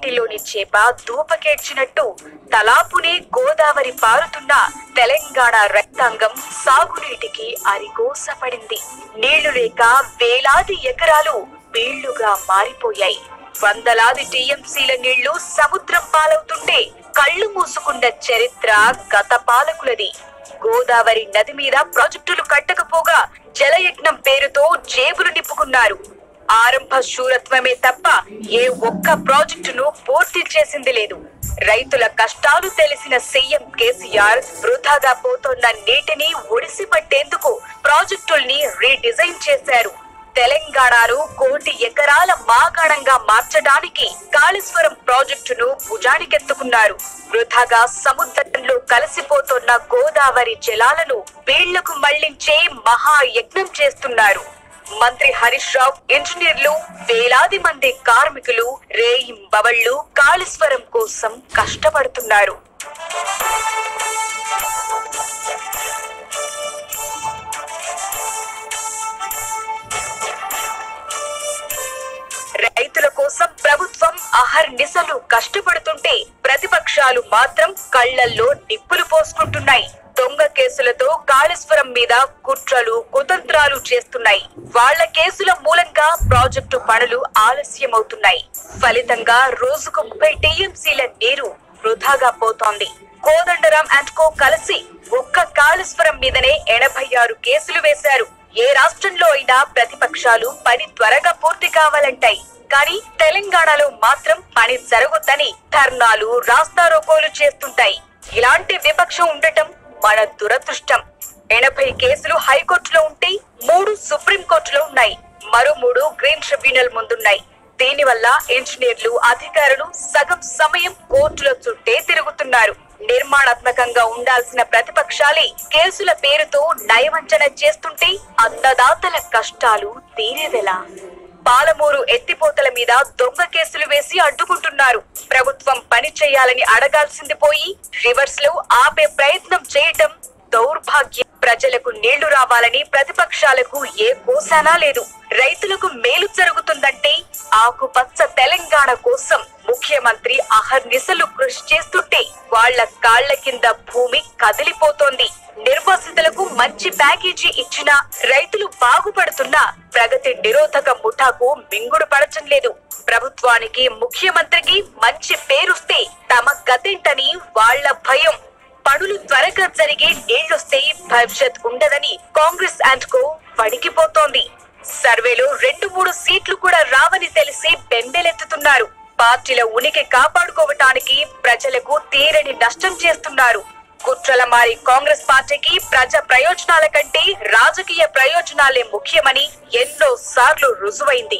నీటిలోని చేప దూపకేడ్చినట్టు తలాపునే గోదావరి పారుతున్న తెలంగాణ రైతాంగం సాగునీటికి అరిగోసపడింది నీళ్లు లేక వేలాది ఎకరాలు బీళ్లుగా మారిపోయాయి వందలాది టీఎంసీల నీళ్లు సముద్రం పాలవుతుంటే కళ్ళు మూసుకున్న చరిత్ర గత పాలకులది గోదావరి నది మీద ప్రాజెక్టులు కట్టకపోగా జలయజ్ఞం పేరుతో జేబులు నింపుకున్నారు ఆరంభ శూరత్వమే తప్ప ఏ ఒక్క ప్రాజెక్టును పూర్తి చేసింది లేదు రైతుల కష్టాలు తెలిసిన సీఎం కేసీఆర్ వృధాగా పోతోన్న నీటిని ఒడిసి పట్టేందుకు ప్రాజెక్టుల్ని రీడిజైన్ చేశారు తెలంగాణను కోటి ఎకరాల మాగాణంగా మార్చడానికి కాళేశ్వరం ప్రాజెక్టును భుజానికెత్తుకున్నారు వృధాగా సముద్రంలో కలిసిపోతున్న గోదావరి జలాలను వీళ్లకు మళ్లించే మహాయజ్ఞం చేస్తున్నారు మంత్రి హరీష్ రావు ఇంజనీర్లు వేలాది మంది కార్మికులు రేయింబవళ్లు కాళేశ్వరం కోసం కష్టపడుతున్నారు రైతుల కోసం ప్రభుత్వం అహర్నిశలు కష్టపడుతుంటే ప్రతిపక్షాలు మాత్రం కళ్లల్లో నిప్పులు పోసుకుంటున్నాయి దొంగ కేసులతో కాళేశ్వరం మీద కుట్రలు కుతంత్రాలు చేస్తున్నాయి వాళ్ళ కేసుల మూలంగా ప్రాజెక్టు పనులు ఆలస్యమవుతున్నాయి ఫలితంగా రోజుకు ముప్పై టీఎంసీల నీరు వృధాగా పోతోంది కోదండరాం అండ్ కో కలిసి ఒక్క కాళేశ్వరం మీదనే ఎనభై ఆరు కేసులు వేశారు ఏ రాష్ట్రంలో అయినా ప్రతిపక్షాలు పని త్వరగా పూర్తి కావాలంటాయి కానీ తెలంగాణలో మాత్రం పని జరగొద్దని ధర్నాలు రాస్తారోకోలు చేస్తుంటాయి ఇలాంటి విపక్షం ఉండటం మన దురదృష్టం ఎనభై కేసులు హైకోర్టులో ఉంటే మూడు సుప్రీం కోర్టులో ఉన్నాయి మరో మూడు గ్రీన్ ట్రిబ్యునల్ ముందున్నాయి దీనివల్ల ఇంజనీర్లు అధికారులు సగం సమయం కోర్టుల చుట్టే తిరుగుతున్నారు నిర్మాణాత్మకంగా ఉండాల్సిన ప్రతిపక్షాలే కేసుల పేరుతో నయవంచన చేస్తుంటే అన్నదాతల కష్టాలు తీరేదెలా పాలమూరు ఎత్తిపోతల మీద దొంగ కేసులు వేసి అడ్డుకుంటున్నారు ప్రభుత్వం పని చేయాలని అడగాల్సింది పోయి రివర్స్ లో ఆపే ప్రయత్నం చేయటం దౌర్భాగ్యం ప్రజలకు నీళ్లు రావాలని ప్రతిపక్షాలకు ఏ కోసానా లేదు రైతులకు మేలు జరుగుతుందంటే ఆకుపచ్చ తెలంగాణ కోసం ముఖ్యమంత్రి అహర్నిశలు కృషి చేస్తుంటే వాళ్ళ కాళ్ల కింద భూమి కదిలిపోతోంది నిర్వాసితులకు మంచి ప్యాకేజీ ఇచ్చినా రైతులు బాగుపడుతున్నా ప్రగతి నిరోధక ముఠాకు మింగుడు పడటం లేదు ప్రభుత్వానికి ముఖ్యమంత్రికి మంచి పేరుస్తే తమ గతేంటని వాళ్ళ భయం పనులు త్వరగా జరిగి నీళ్లొస్తే భవిష్యత్ ఉండదని కాంగ్రెస్ అండ్ కో వణికిపోతోంది సర్వేలో రెండు మూడు సీట్లు కూడా రావని తెలిసి బెంబెలెత్తుతున్నారు పార్టీల ఉనికి కాపాడుకోవటానికి ప్రజలకు తీరని నష్టం చేస్తున్నారు కుట్రల మారి కాంగ్రెస్ పార్టీకి ప్రజా ప్రయోజనాల కంటే రాజకీయ ప్రయోజనాలే ముఖ్యమని ఎన్నో సార్లు రుజువైంది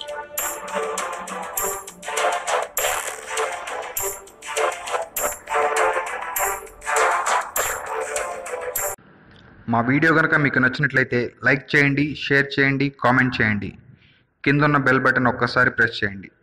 మా వీడియో కనుక మీకు నచ్చినట్లయితే లైక్ చేయండి షేర్ చేయండి కామెంట్ చేయండి కింద ఉన్న బెల్ బటన్ ఒక్కసారి ప్రెస్ చేయండి